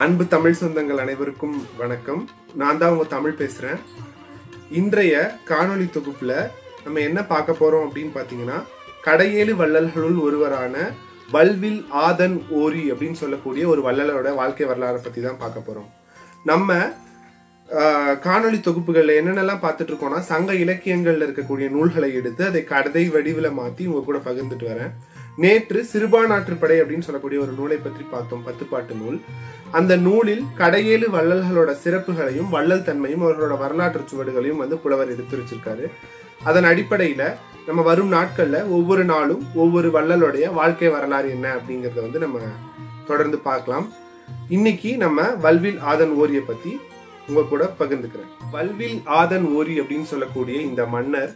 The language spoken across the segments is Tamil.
அன்பு தமிழ் சொந்தங்கள் அனைவருக்கும் வணக்கம் நான் தான் உங்க தமிழ் பேசுறேன் இன்றைய காணொளி தொகுப்புல நம்ம என்ன பார்க்க போறோம் அப்படின்னு பாத்தீங்கன்னா கடையேழு வள்ளல்களுள் ஒருவரான வல்வில் ஆதன் ஓரி அப்படின்னு சொல்லக்கூடிய ஒரு வள்ளலோட வாழ்க்கை வரலாறை பத்தி தான் பார்க்க போறோம் நம்ம ஆஹ், காணொளி தொகுப்புகள்ல என்னென்னலாம் பார்த்துட்டு இருக்கோம்னா சங்க இலக்கியங்கள்ல இருக்கக்கூடிய நூல்களை எடுத்து அதை கதை வடிவில் மாத்தி உங்க கூட பகிர்ந்துட்டு வரேன் நேற்று சிறுபானாற்றுப்படை அப்படின்னு சொல்லக்கூடிய ஒரு நூலை பற்றி பார்த்தோம் பத்துப்பாட்டு நூல் அந்த நூலில் கடையேழு வள்ளல்களோட சிறப்புகளையும் வள்ளல் தன்மையும் அவர்களோட வரலாற்று சுவடுகளையும் வந்து புலவர் எடுத்து வச்சிருக்காரு அதன் அடிப்படையில நம்ம வரும் நாட்கள்ல ஒவ்வொரு நாளும் ஒவ்வொரு வள்ளலுடைய வாழ்க்கை வரலாறு என்ன அப்படிங்கறத வந்து நம்ம தொடர்ந்து பார்க்கலாம் இன்னைக்கு நம்ம வல்வில் ஆதன் ஓரியை பத்தி உங்க கூட பகிர்ந்துக்கிறேன் வல்வில் ஆதன் ஓரி அப்படின்னு சொல்லக்கூடிய இந்த மன்னர்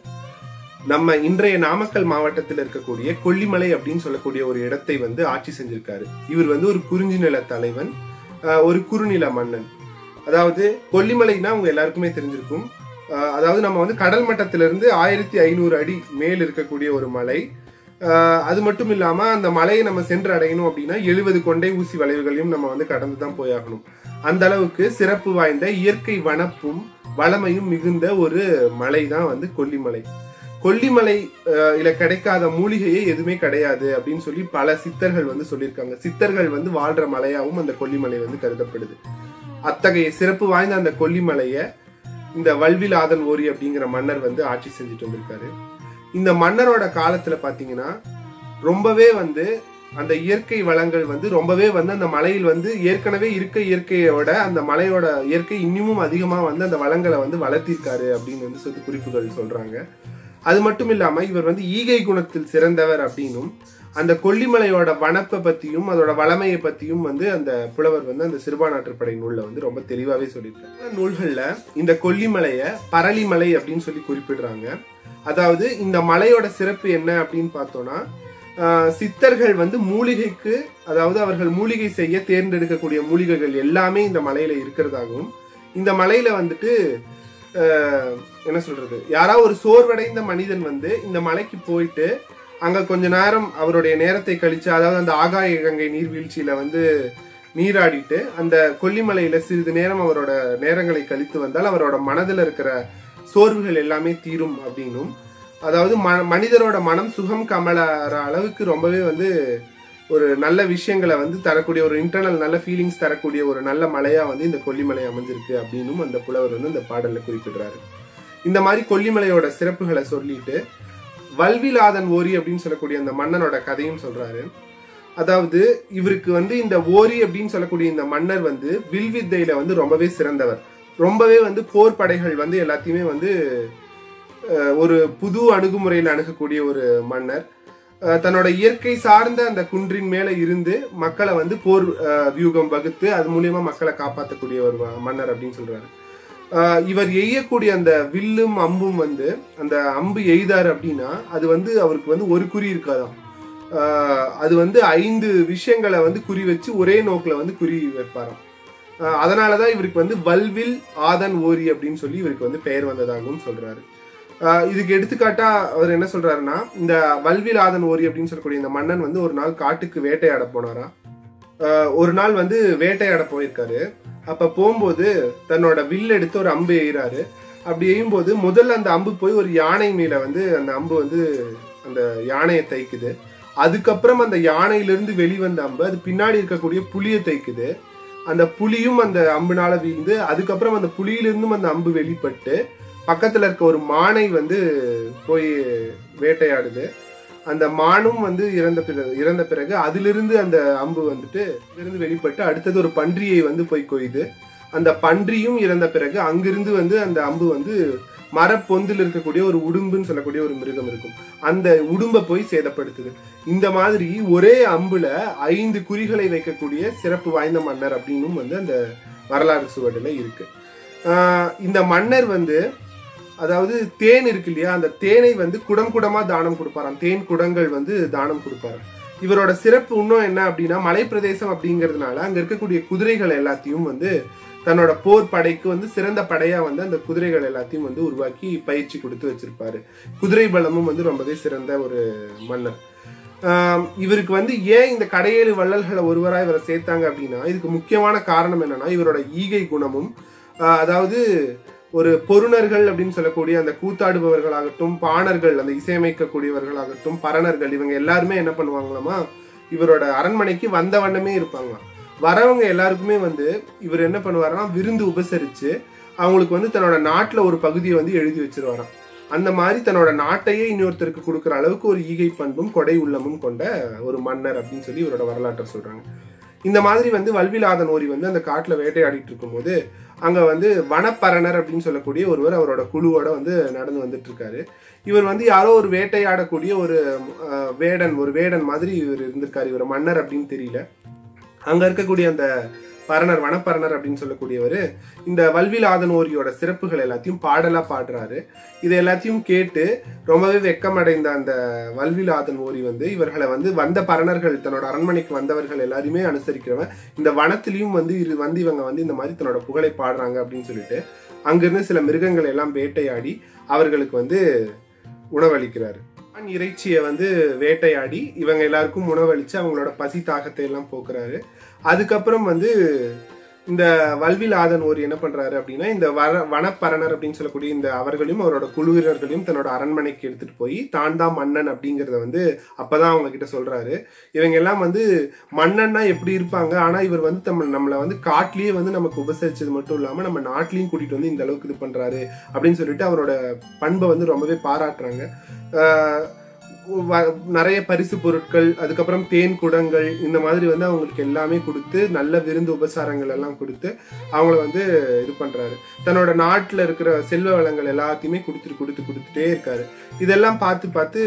நம்ம இன்றைய நாமக்கல் மாவட்டத்தில் இருக்கக்கூடிய கொல்லிமலை அப்படின்னு சொல்லக்கூடிய ஒரு இடத்தை வந்து ஆட்சி செஞ்சிருக்காரு இவர் வந்து ஒரு குறிஞ்சி நில தலைவன் ஆஹ் ஒரு குறுநில மன்னன் அதாவது கொல்லிமலைனா உங்க எல்லாருக்குமே தெரிஞ்சிருக்கும் ஆஹ் அதாவது நம்ம வந்து கடல் மட்டத்திலிருந்து ஆயிரத்தி ஐநூறு அடி மேல் இருக்கக்கூடிய ஒரு மலை ஆஹ் அது மட்டும் இல்லாம அந்த மலையை நம்ம சென்று அடையணும் அப்படின்னா எழுபது கொண்டை ஊசி வளைவுகளையும் நம்ம வந்து கடந்து தான் போயாகணும் அந்த அளவுக்கு சிறப்பு வாய்ந்த இயற்கை வனப்பும் வளமையும் மிகுந்த ஒரு மலை தான் வந்து கொல்லிமலை கொல்லிமலை அஹ், இல கிடைக்காத மூலிகையே எதுவுமே கிடையாது அப்படின்னு சொல்லி பல சித்தர்கள் வந்து சொல்லியிருக்காங்க சித்தர்கள் வந்து வாழ்ற மலையாவும் அந்த கொல்லிமலை வந்து கருதப்படுது அத்தகைய சிறப்பு வாய்ந்த அந்த கொல்லிமலைய இந்த வல்விலாதன் ஓரி அப்படிங்கிற மன்னர் வந்து ஆட்சி செஞ்சுட்டு வந்திருக்காரு இந்த மன்னரோட காலத்துல பாத்தீங்கன்னா ரொம்பவே வந்து அந்த இயற்கை வளங்கள் வந்து ரொம்பவே வந்து அந்த மலையில் வந்து ஏற்கனவே இருக்க இயற்கையோட அந்த மலையோட இயற்கை இன்னமும் அதிகமா வந்து அந்த வளங்களை வந்து வளர்த்திருக்காரு அப்படின்னு வந்து சொல்லி குறிப்புகள் சொல்றாங்க அது மட்டும் இல்லாம இவர் வந்து ஈகை குணத்தில் சிறந்தவர் அப்படின்னும் அந்த கொல்லிமலையோட வனப்பை பத்தியும் அதோட வளமையை பத்தியும் வந்து அந்த புலவர் வந்து அந்த சிறுபானாற்றுப்படை நூல்ல வந்து ரொம்ப தெளிவாவே சொல்லியிருக்காரு பல நூல்கள்ல இந்த கொல்லிமலைய பரளிமலை அப்படின்னு சொல்லி குறிப்பிடுறாங்க அதாவது இந்த மலையோட சிறப்பு என்ன அப்படின்னு பார்த்தோம்னா ஆஹ், சித்தர்கள் வந்து மூலிகைக்கு அதாவது அவர்கள் மூலிகை செய்ய தேர்ந்தெடுக்கக்கூடிய மூலிகைகள் எல்லாமே இந்த மலையில இருக்கிறதாகவும் இந்த மலையில வந்துட்டு ஆஹ், என்ன சொல்றது யாராவது ஒரு சோர்வடைந்த மனிதன் வந்து இந்த மலைக்கு போயிட்டு அங்க கொஞ்ச நேரம் அவருடைய நேரத்தை கழிச்சு அதாவது அந்த ஆகாய கங்கை நீர்வீழ்ச்சியில வந்து நீராடிட்டு அந்த கொல்லிமலையில சிறிது நேரம் அவரோட நேரங்களை கழித்து வந்தால் அவரோட மனதில் இருக்கிற சோர்வுகள் எல்லாமே தீரும் அப்படின்னும் அதாவது ம மனிதரோட மனம் சுகம் கமலற அளவுக்கு ரொம்பவே வந்து ஒரு நல்ல விஷயங்களை வந்து தரக்கூடிய ஒரு இன்டர்னல் நல்ல ஃபீலிங்ஸ் தரக்கூடிய ஒரு நல்ல மலையா வந்து இந்த கொல்லிமலை அமைஞ்சிருக்கு அப்படின்னும் அந்த புலவர் வந்து இந்த பாடல்ல குறிப்பிடுறாரு இந்த மாதிரி கொல்லிமலையோட சிறப்புகளை சொல்லிட்டு வல்விலாதன் ஓரி அப்படின்னு சொல்லக்கூடிய அந்த மன்னனோட கதையும் சொல்றாரு அதாவது இவருக்கு வந்து இந்த ஓரி அப்படின்னு சொல்லக்கூடிய இந்த மன்னர் வந்து வில்வித்தையில வந்து ரொம்பவே சிறந்தவர் ரொம்பவே வந்து போர் படைகள் வந்து எல்லாத்தையுமே வந்து அஹ், ஒரு புது அணுகுமுறையில் அணுகக்கூடிய ஒரு மன்னர் அஹ், தன்னோட இயற்கை சார்ந்த அந்த குன்றின் மேல இருந்து மக்களை வந்து போர் அஹ், வியூகம் வகுத்து அது மூலியமா மக்களை காப்பாற்றக்கூடிய ஒரு ம- மன்னர் அப்படின்னு சொல்றாரு அஹ், இவர் எய்யக்கூடிய அந்த வில்லும் அம்பும் வந்து அந்த அம்பு எய்தார் அப்படின்னா அது வந்து அவருக்கு வந்து ஒரு குறி இருக்காதாம் அஹ், அது வந்து ஐந்து விஷயங்களை வந்து குறி வச்சு ஒரே நோக்கில் வந்து குறி வைப்பாராம் அஹ், அதனாலதான் இவருக்கு வந்து வல்வில் ஆதன் ஓரி அப்படின்னு சொல்லி இவருக்கு வந்து பெயர் வந்ததாகவும் சொல்றாரு அஹ், இதுக்கு எடுத்துக்காட்டா அவர் என்ன சொல்றாருன்னா இந்த வல்வில் ஆதன் ஓரி அப்படின்னு சொல்லக்கூடிய இந்த மன்னன் வந்து ஒரு நாள் காட்டுக்கு வேட்டையாட போனாரா அஹ், ஒரு நாள் வந்து வேட்டையாட போயிருக்காரு அப்ப போகும்போது தன்னோட வில் எடுத்து ஒரு அம்பு எய்றாரு அப்படி எய்யும்போது முதல்ல அந்த அம்பு போய் ஒரு யானை மேல வந்து அந்த அம்பு வந்து அந்த யானையை தைக்குது அதுக்கப்புறம் அந்த யானையிலிருந்து வெளிவந்த அம்பு அது பின்னாடி இருக்கக்கூடிய புலியை தைக்குது அந்த புலியும் அந்த அம்புனால வீழ்ந்து அதுக்கப்புறம் அந்த புலியிலிருந்தும் அந்த அம்பு வெளிப்பட்டு பக்கத்துல இருக்க ஒரு மானை வந்து போய் வேட்டையாடுது அந்த மானும் வந்து இறந்த பிறகு இறந்த பிறகு அதிலிருந்து அந்த அம்பு வந்துட்டு இருந்து வெளிப்பட்டு அடுத்தது ஒரு பன்றியை வந்து போய் கொய்து அந்த பன்றியும் இறந்த பிறகு அங்கிருந்து வந்து அந்த அம்பு வந்து மரப்பொந்தில் இருக்கக்கூடிய ஒரு உடும்புன்னு சொல்லக்கூடிய ஒரு மிருகம் இருக்கும் அந்த உடும்பை போய் சேதப்படுத்துது இந்த மாதிரி ஒரே அம்புல ஐந்து குறிகளை வைக்கக்கூடிய சிறப்பு வாய்ந்த மன்னர் அப்படின்னும் வந்து அந்த வரலாறு சுவடுல இருக்கு ஆஹ் இந்த மன்னர் வந்து அதாவது தேன் இருக்கு இல்லையா அந்த தேனை வந்து குடம் குடமா தானம் கொடுப்பாராம் தேன் குடங்கள் வந்து தானம் கொடுப்பாராம் இவரோட சிறப்பு இன்னும் என்ன அப்படின்னா மலைப்பிரதேசம் அப்படிங்கிறதுனால அங்க இருக்கக்கூடிய குதிரைகள் எல்லாத்தையும் வந்து தன்னோட போர் படைக்கு வந்து சிறந்த படையா வந்து அந்த குதிரைகள் எல்லாத்தையும் வந்து உருவாக்கி பயிற்சி கொடுத்து வச்சிருப்பாரு குதிரை பலமும் வந்து ரொம்பவே சிறந்த ஒரு மன்னர் ஆம், இவருக்கு வந்து ஏன் இந்த கடையேழு வள்ளல்களை ஒருவரா இவரை சேர்த்தாங்க அப்படின்னா இதுக்கு முக்கியமான காரணம் என்னன்னா இவரோட ஈகை குணமும் ஆஹ், அதாவது ஒரு பொருணர்கள் அப்படின்னு சொல்லக்கூடிய அந்த கூத்தாடுபவர்களாகட்டும் பாணர்கள் அந்த இசையமைக்கக்கூடியவர்களாகட்டும் பரணர்கள் இவங்க எல்லாருமே என்ன பண்ணுவாங்களாமா இவரோட அரண்மனைக்கு வந்த வண்ணமே இருப்பாங்களாம் வரவங்க எல்லாருக்குமே வந்து இவர் என்ன பண்ணுவாருன்னா விருந்து உபசரிச்சு அவங்களுக்கு வந்து தன்னோட நாட்டுல ஒரு பகுதியை வந்து எழுதி வச்சிருவாராம் அந்த மாதிரி தன்னோட நாட்டையே இன்னொருத்தருக்கு கொடுக்குற அளவுக்கு ஒரு ஈகை பண்பும் கொடை உள்ளமும் கொண்ட ஒரு மன்னர் அப்படின்னு சொல்லி இவரோட வரலாற்றை சொல்றாங்க இந்த மாதிரி வந்து வல்விலாதன் ஓரி வந்து அந்த காட்டுல வேட்டையாடிட்டு இருக்கும்போது அங்க வந்து வனப்பரணர் அப்படின்னு சொல்லக்கூடிய ஒருவர் அவரோட குழுவோட வந்து நடந்து வந்துட்டு இருக்காரு இவர் வந்து யாரோ ஒரு வேட்டையாடக்கூடிய ஒரு அஹ், வேடன் ஒரு வேடன் மாதிரி இவர் இருந்திருக்காரு இவர் மன்னர் அப்படின்னு தெரியல அங்க இருக்கக்கூடிய அந்த பரணர் வனப்பரணர் அப்படின்னு சொல்லக்கூடியவர் இந்த வல்விலாதன் ஓரியோட சிறப்புகள் எல்லாத்தையும் பாடலா பாடுறாரு இது எல்லாத்தையும் கேட்டு ரொம்பவே வெக்கமடைந்த அந்த வல்விலாதன் ஓரி வந்து இவர்களை வந்து வந்த பரணர்கள் தன்னோட அரண்மனைக்கு வந்தவர்கள் எல்லாரையுமே அனுசரிக்கிறவன் இந்த வனத்திலையும் வந்து இரு வந்து இவங்க வந்து இந்த மாதிரி தன்னோட புகழை பாடுறாங்க அப்படின்னு சொல்லிட்டு அங்கிருந்து சில மிருகங்களை எல்லாம் வேட்டையாடி அவர்களுக்கு வந்து உணவளிக்கிறாரு ஆண் இறைச்சியை வந்து வேட்டையாடி இவங்க எல்லாருக்கும் உணவளிச்சு அவங்களோட பசி தாகத்தை எல்லாம் போக்குறாரு அதுக்கப்புறம் வந்து இந்த வல்வில் ஆதன் ஓர் என்ன பண்றாரு அப்படின்னா இந்த வர வனப்பரணர் அப்படின்னு சொல்லக்கூடிய இந்த அவர்களையும் அவரோட குழுவினர்களையும் தன்னோட அரண்மனைக்கு எடுத்துட்டு போய் தான் தான் மன்னன் அப்படிங்கறத வந்து அப்பதான் அவங்க கிட்ட சொல்றாரு இவங்க எல்லாம் வந்து மன்னன்னா எப்படி இருப்பாங்க ஆனா இவர் வந்து நம்ம நம்மளை வந்து காட்டிலேயே வந்து நமக்கு உபசரிச்சது மட்டும் இல்லாம நம்ம நாட்டிலையும் கூட்டிட்டு வந்து இந்த அளவுக்கு இது பண்றாரு அப்படின்னு சொல்லிட்டு அவரோட பண்பை வந்து ரொம்பவே பாராட்டுறாங்க ஆஹ் வ- நிறைய பரிசு பொருட்கள் அதுக்கப்புறம் தேன் குடங்கள் இந்த மாதிரி வந்து அவங்களுக்கு எல்லாமே கொடுத்து நல்ல விருந்து உபசாரங்கள் எல்லாம் கொடுத்து அவங்கள வந்து இது பண்றாரு தன்னோட நாட்டுல இருக்கிற செல்வ வளங்கள் எல்லாத்தையுமே கொடுத்துட்டு கொடுத்து கொடுத்துட்டே இருக்காரு இதெல்லாம் பார்த்து பார்த்து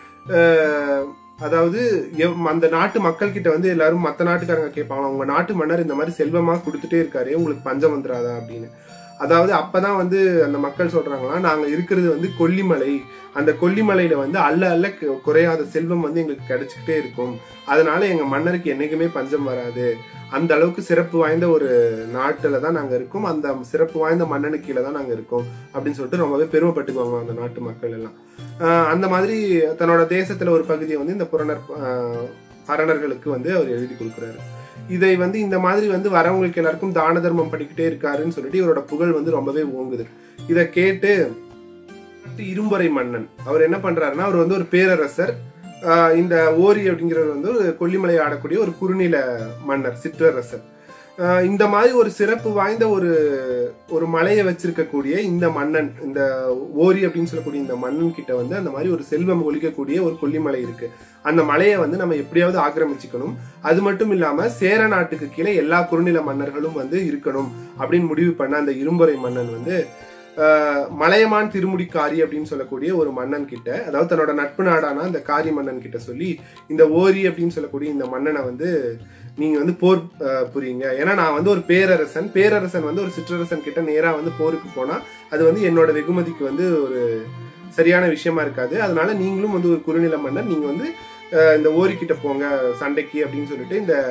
ஆஹ், அதாவது எவ்- அந்த நாட்டு மக்கள் கிட்ட வந்து எல்லாரும் மத்த நாட்டுக்காரங்க கேட்பாங்க உங்க நாட்டு மன்னர் இந்த மாதிரி செல்வமா கொடுத்துட்டே இருக்காரு உங்களுக்கு பஞ்சம் வந்துடாதா அப்படின்னு அதாவது அப்பதான் வந்து அந்த மக்கள் சொல்றாங்களா நாங்க இருக்கிறது வந்து கொல்லிமலை அந்த கொல்லிமலையில வந்து அல்ல அல்ல கு- குறையாத செல்வம் வந்து எங்களுக்கு கிடைச்சிக்கிட்டே இருக்கும் அதனால எங்க மன்னருக்கு என்னைக்குமே பஞ்சம் வராது அந்த அளவுக்கு சிறப்பு வாய்ந்த ஒரு நாட்டுல தான் நாங்க இருக்கோம் அந்த சிறப்பு வாய்ந்த மன்னனுக்கு கீழே தான் நாங்க இருக்கோம் அப்படின்னு சொல்லிட்டு ரொம்பவே பெருமைப்பட்டுக்குவாங்க அந்த நாட்டு மக்கள் எல்லாம் ஆஹ் அந்த மாதிரி தன்னோட தேசத்துல ஒரு பகுதியை வந்து இந்த புறனர் ஆஹ் பரணர்களுக்கு வந்து அவர் எழுதி கொடுக்குறாரு இதை வந்து இந்த மாதிரி வந்து வரவங்களுக்கு எல்லாருக்கும் தான தர்மம் பண்ணிக்கிட்டே இருக்காருன்னு சொல்லிட்டு இவரோட புகழ் வந்து ரொம்பவே ஓங்குது இதை கேட்டு நாட்டு இரும்பொறை மன்னன் அவர் என்ன பண்றாருன்னா அவர் வந்து ஒரு பேரரசர் ஆஹ் இந்த ஓரி அப்படிங்கிறவர் வந்து ஒரு கொல்லிமலை ஆடக்கூடிய ஒரு குறுநில மன்னர் சிற்றரசர் ஆஹ் இந்த மாதிரி ஒரு சிறப்பு வாய்ந்த ஒரு ஒரு மலையை வச்சிருக்கக்கூடிய இந்த மன்னன் இந்த ஓரி அப்படின்னு சொல்லக்கூடிய இந்த மன்னன் கிட்ட வந்து அந்த மாதிரி ஒரு செல்வம் ஒழிக்கக்கூடிய ஒரு கொல்லிமலை இருக்கு அந்த மலையை வந்து நம்ம எப்படியாவது ஆக்கிரமிச்சுக்கணும் அது மட்டும் இல்லாம சேர நாட்டுக்கு கீழே எல்லா குறுநில மன்னர்களும் வந்து இருக்கணும் அப்படின்னு முடிவு பண்ண அந்த இரும்பொறை மன்னன் வந்து ஆஹ், மலையமான் திருமுடிக்காரி அப்படின்னு சொல்லக்கூடிய ஒரு மன்னன் கிட்ட அதாவது தன்னோட நட்பு நாடான அந்த காரி மன்னன் கிட்ட சொல்லி இந்த ஓரி அப்படின்னு சொல்லக்கூடிய இந்த மன்னனை வந்து நீங்க வந்து போர் ஆஹ், புரியுங்க ஏன்னா நான் வந்து ஒரு பேரரசன் பேரரசன் வந்து ஒரு சிற்றரசன் கிட்ட நேரா வந்து போருக்கு போனா அது வந்து என்னோட வெகுமதிக்கு வந்து ஒரு சரியான விஷயமா இருக்காது அதனால நீங்களும் வந்து ஒரு குறுநில மன்னர் நீங்க வந்து ஆஹ், இந்த ஓரி கிட்ட போங்க சண்டைக்கு அப்படின்னு சொல்லிட்டு இந்த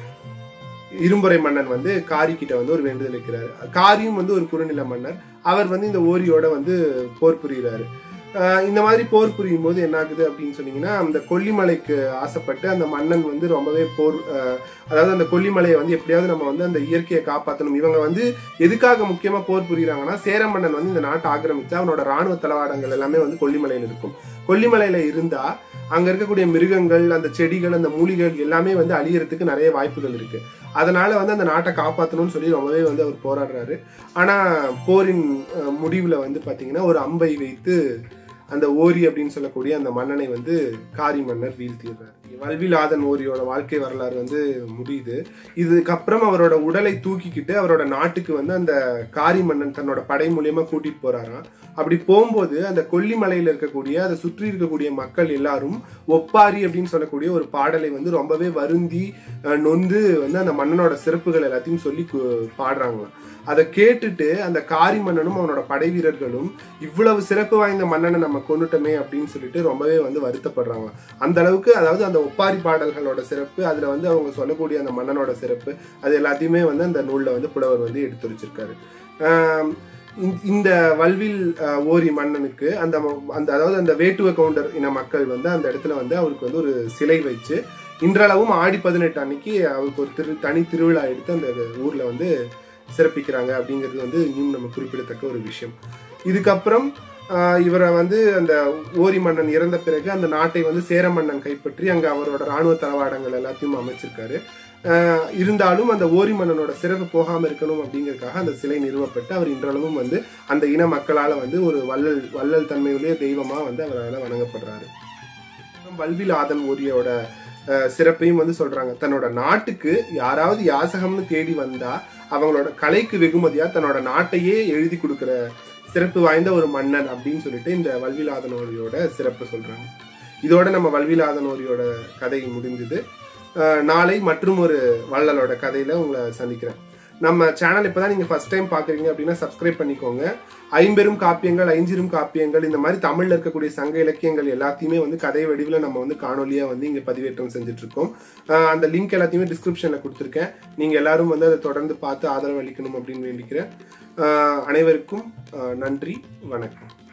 இரும்புரை மன்னன் வந்து காரி கிட்ட வந்து ஒரு வேண்டுதல் வைக்கிறாரு காரியும் வந்து ஒரு குறுநில மன்னர் அவர் வந்து இந்த ஓரியோட வந்து போர் புரிகிறாரு ஆஹ் இந்த மாதிரி போர் புரியும் போது என்ன ஆகுது அப்படின்னு சொன்னீங்கன்னா அந்த கொல்லிமலைக்கு ஆசைப்பட்டு அந்த மன்னன் வந்து ரொம்பவே போர் ஆஹ் அதாவது அந்த கொல்லிமலையை வந்து எப்படியாவது நம்ம வந்து அந்த இயற்கையை காப்பாற்றணும் இவங்க வந்து எதுக்காக முக்கியமா போர் புரியுறாங்கன்னா சேர மன்னன் வந்து இந்த நாட்டை ஆக்கிரமிச்சு அவனோட ராணுவ தளவாடங்கள் எல்லாமே வந்து கொல்லிமலையில இருக்கும் கொல்லிமலையில இருந்தா அங்க இருக்கக்கூடிய மிருகங்கள் அந்த செடிகள் அந்த மூலிகைகள் எல்லாமே வந்து அழியறதுக்கு நிறைய வாய்ப்புகள் இருக்கு அதனால வந்து அந்த நாட்டை காப்பாற்றணும்னு சொல்லி ரொம்பவே வந்து அவர் போராடுறாரு ஆனா போரின் அஹ், முடிவுல வந்து பாத்தீங்கன்னா ஒரு அம்பை வைத்து அந்த ஓரி அப்படின்னு சொல்லக்கூடிய அந்த மன்னனை வந்து காரி மன்னர் வீழ்த்திடுறாரு வல்விலாதன் ஓரியோட வாழ்க்கை வரலாறு வந்து முடியுது இதுக்கப்புறம் அவரோட உடலை தூக்கிக்கிட்டு அவரோட நாட்டுக்கு வந்து அந்த காரி மன்னன் தன்னோட படை மூலியமா கூட்டிட்டு போறாராம் அப்படி போகும்போது அந்த கொல்லிமலையில இருக்கக்கூடிய அதை சுற்றி இருக்கக்கூடிய மக்கள் எல்லாரும் ஒப்பாரி அப்படின்னு சொல்லக்கூடிய ஒரு பாடலை வந்து ரொம்பவே வருந்தி அஹ், நொந்து வந்து அந்த மன்னனோட சிறப்புகள் எல்லாத்தையும் சொல்லி கு- பாடுறாங்களாம் அதை கேட்டுட்டு அந்த காரி மன்னனும் அவனோட படை வீரர்களும் இவ்வளவு சிறப்பு வாய்ந்த மன்னனை நம்ம கொண்டுட்டோமே அப்படின்னு சொல்லிட்டு ரொம்பவே வந்து வருத்தப்படுறாங்க அந்த அளவுக்கு அதாவது அந்த ஒப்பாரி பாடல்களோட சிறப்பு அதுல வந்து அவங்க சொல்லக்கூடிய அந்த மன்னனோட சிறப்பு அது எல்லாத்தையுமே வந்து அந்த நூல்ல வந்து புலவர் வந்து எடுத்துரைச்சிருக்காரு ஆம், இந்த- இந்த வல்வில் அஹ், ஓரி மன்னனுக்கு அந்த ம- அந்த அதாவது அந்த வேட்டுவ கவுண்டர் இன மக்கள் வந்து அந்த இடத்துல வந்து அவருக்கு வந்து ஒரு சிலை வச்சு இன்றளவும் ஆடி பதினெட்டு அன்னைக்கு அவருக்கு ஒரு திரு தனி திருவிழா எடுத்து அந்த ஊர்ல வந்து சிறப்பிக்கிறாங்க அப்படிங்கிறது வந்து இன்னும் நம்ம குறிப்பிடத்தக்க ஒரு விஷயம் இதுக்கப்புறம் ஆஹ், இவரை வந்து அந்த ஓரி மன்னன் இறந்த பிறகு அந்த நாட்டை வந்து சேர மன்னன் கைப்பற்றி அங்க அவரோட ராணுவ தளவாடங்கள் எல்லாத்தையும் அமைச்சிருக்காரு ஆஹ், இருந்தாலும் அந்த ஓரி மன்னனோட சிறப்பு போகாம இருக்கணும் அப்படிங்கறதுக்காக அந்த சிலை நிறுவப்பட்டு அவர் இன்றளவும் வந்து அந்த இன மக்களால வந்து ஒரு வள்ளல் வள்ளல் தன்மையுடைய தெய்வமா வந்து அவரால் வணங்கப்படுறாரு வல்வில் ஆதன் ஓரியோட அஹ், சிறப்பையும் வந்து சொல்றாங்க தன்னோட நாட்டுக்கு யாராவது யாசகம்னு தேடி வந்தா அவங்களோட கலைக்கு வெகுமதியா தன்னோட நாட்டையே எழுதி கொடுக்கிற சிறப்பு வாய்ந்த ஒரு மன்னன் அப்படின்னு சொல்லிட்டு இந்த வல்விலாதனோரியோட சிறப்பு சொல்றாங்க இதோட நம்ம வல்விலாதனோரியோட கதை முடிந்தது அஹ், நாளை மற்றும் ஒரு வள்ளலோட கதையில உங்களை சந்திக்கிறேன் நம்ம சேனல் இப்பதான் நீங்க ஃபர்ஸ்ட் டைம் பாக்குறீங்க அப்படின்னா சப்ஸ்கிரைப் பண்ணிக்கோங்க ஐம்பெரும் காப்பியங்கள் ஐஞ்சிரும் காப்பியங்கள் இந்த மாதிரி தமிழ்ல இருக்கக்கூடிய சங்க இலக்கியங்கள் எல்லாத்தையுமே வந்து கதை வடிவில் நம்ம வந்து காணொலியா வந்து இங்க பதிவேற்றம் செஞ்சுட்டு இருக்கோம் அஹ், அந்த லிங்க் எல்லாத்தையுமே டிஸ்கிரிப்ஷன்ல கொடுத்துருக்கேன் நீங்க எல்லாரும் வந்து அதை தொடர்ந்து பார்த்து ஆதரவு அளிக்கணும் அப்படின்னு வேண்டிக்கிறேன் அஹ், அனைவருக்கும் அஹ், நன்றி வணக்கம்